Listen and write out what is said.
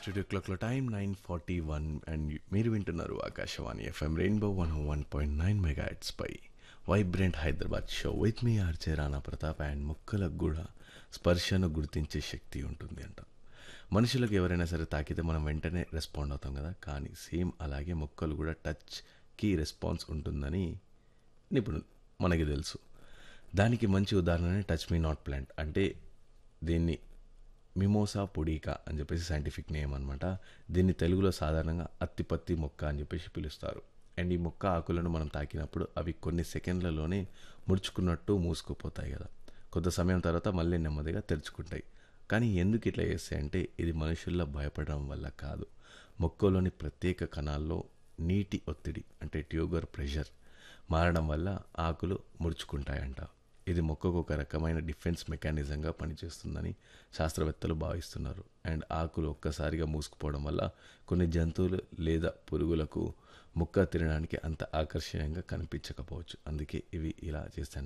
studio క్లాక్లో time nine forty one and మీరు వింటున్నారు Akashvani FM rainbow one one point nine mega పై vibrant Hyderabad show with మీ RJ Rana Pratap and మొక్కలకు కూడా స్పర్శను గుర్తించే శక్తి ఉంటుంది అంట మనుషులకు ఎవరైనా సరే తాకితే మనం వెంటనే రెస్పాండ్ అవుతాం కదా కానీ సేమ్ అలాగే మొక్కలు కూడా టచ్కి రెస్పాన్స్ ఉంటుందని నిపుణులు మనకి తెలుసు దానికి మంచి ఉదాహరణనే టచ్ మీ నాట్ ప్లాంట్ అంటే దీన్ని మిమోసా పొడికా అని చెప్పేసి సైంటిఫిక్ నేమ్ అనమాట దీన్ని తెలుగులో సాధారణంగా అత్తిపత్తి మొక్క అని చెప్పేసి పిలుస్తారు అండ్ ఈ మొక్క ఆకులను మనం తాకినప్పుడు అవి కొన్ని సెకండ్లలోనే ముడుచుకున్నట్టు మూసుకుపోతాయి కదా కొంత సమయం తర్వాత మళ్ళీ నెమ్మదిగా తెరుచుకుంటాయి కానీ ఎందుకు ఇట్లా చేస్తాయంటే ఇది మనుషుల్లో భయపడడం వల్ల కాదు మొక్కలోని ప్రత్యేక కణాల్లో నీటి ఒత్తిడి అంటే ట్యూబర్ ప్రెషర్ మారడం వల్ల ఆకులు ముడుచుకుంటాయంట ఇది మొక్కకు ఒక రకమైన డిఫెన్స్ మెకానిజంగా పనిచేస్తుందని శాస్త్రవేత్తలు భావిస్తున్నారు అండ్ ఆకులు ఒక్కసారిగా మూసుకుపోవడం వల్ల కొన్ని జంతువులు లేదా పురుగులకు మొక్క తినడానికి అంత ఆకర్షణీయంగా కనిపించకపోవచ్చు అందుకే ఇవి ఇలా చేస్తాయి